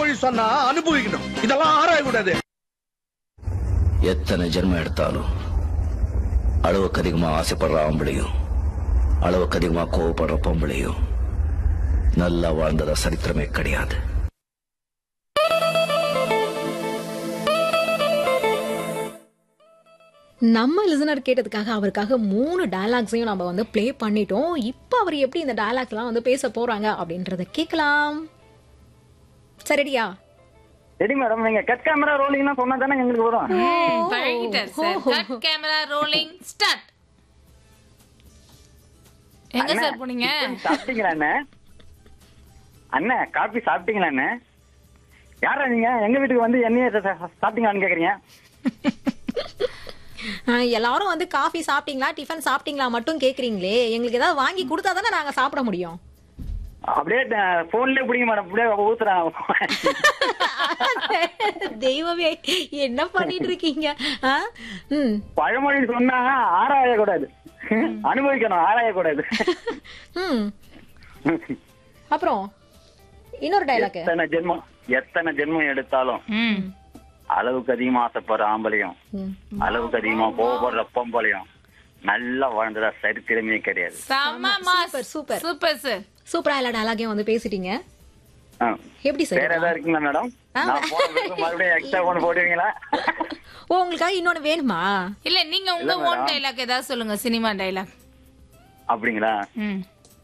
பழமொழி சொன்னா அனுபவிக்கணும் இதெல்லாம் ஆராயக்கூடாது எத்தனை ஜென்மம் எடுத்தாலும் அளவுக்கு அதிகமா ஆசைப்படுற ஆம்பளையும் அளவுக்கு அதிகமா கோவப்படுற பொம்பளையும் நல்லா வாழ்ந்ததா சரித்திரமே கிடையாது நம்ம லிசனர் கேட்டதுக்காக அவருக்காக மூணு டயலாக்ஸையும் நம்ம வந்து ப்ளே பண்ணிட்டோம் இப்போ அவர் எப்படி இந்த டயலாக்ஸ்லாம் வந்து பேச போறாங்க அப்படின்றத கேட்கலாம் சரிடியா சரி மேடம் நீங்க கட் கேமரா ரோலிங்னா சொன்னா தானே எங்களுக்கு வரும் பழகிட்டார் sir cut camera rolling start எங்க சார் போனீங்க சாப்பிட்டீங்களா அண்ணே அண்ணே காபி சாப்பிட்டீங்களா அண்ணே யாரா நீங்க எங்க வீட்டுக்கு வந்து என்னைய சா- சா- சாப்பிட்டீங்களான்னு கேக்குறீங்க ஆஹ், எல்லாரும் வந்து காஃபி சாப்பிட்டீங்களா டிஃபன் சாப்பிட்டீங்களா மட்டும் கேக்குறீங்களே எங்களுக்கு ஏதாவது வாங்கி கொடுத்தா தானே நாங்க சாப்பிட முடியும் அப்படியே போன்லயே பிடிங்க மேடம் அப்படியே ஊத்துறேன் தெய்வமே என்ன பண்ணிட்டு இருக்கீங்க ஆ? ம் பழமொழி சொன்னா ஆராய கூடாது அனுபவிக்கணும் ஆராய கூடாது ம் அப்புறம் இன்னொரு டைலாக் எத்தனை ஜென்மம் எத்தனை ஜென்மம் எடுத்தாலும் ம் அளவுக்கு அதிகமா ஆசைப்படுற ஆம்பளையும் அளவுக்கு அதிகமா கோவப்படுற பொம்பளையும் நல்லா வாழ்ந்ததா சரித்திரமே கிடையாது செம்ம mass super, super. Super sir சூப்பரா எல்லா டைலாகையும் வந்து பேசிட்டீங்க ஆ. எப்படி சார் வேற ஏதாவது இருக்குங்களா மேடம் நான் போன பிறகு மறுபடியும் எக்ஸ்ட்ரா ஒன்று போடுவீங்களா ஓ உங்களுக்காக இன்னொன்னு வேணுமா இல்ல நீங்க உங்க ஓன் டைலாக் ஏதாவது சொல்லுங்க சினிமா டைலாக் அப்படிங்களா ம்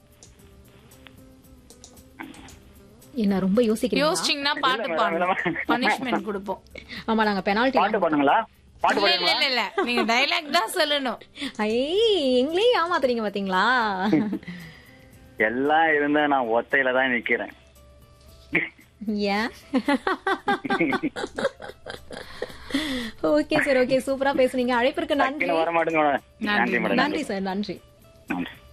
என்ன ரொம்ப யோசிக்கிறீங்க யோசிச்சீங்கன்னா பாட்டு இல்ல, பாடணும் மேடம். பனிஷ்மெண்ட் கொடுப்போம் ஆமா நாங்க பெனால்டி பாட்டு பண்ணுங்களா பாட்டு இல்ல இல்ல இல்ல இல்ல நீங்க டைலாக் தான் சொல்லணும் ஐ எங்களையும் ஏமாத்துறீங்க பாத்தீங்களா எல்லாம் இருந்தா நான் ஒத்தையில தான் நிக்கிறேன் ஏன் ஓகே சார் ஓகே சூப்பரா பேசுனீங்க அழைப்பிற்கு நன்றி டக்குன்னு வர மாட்டேங்க மேடம் நன்றி மேடம் நன்றி சார் நன்றி நன்றி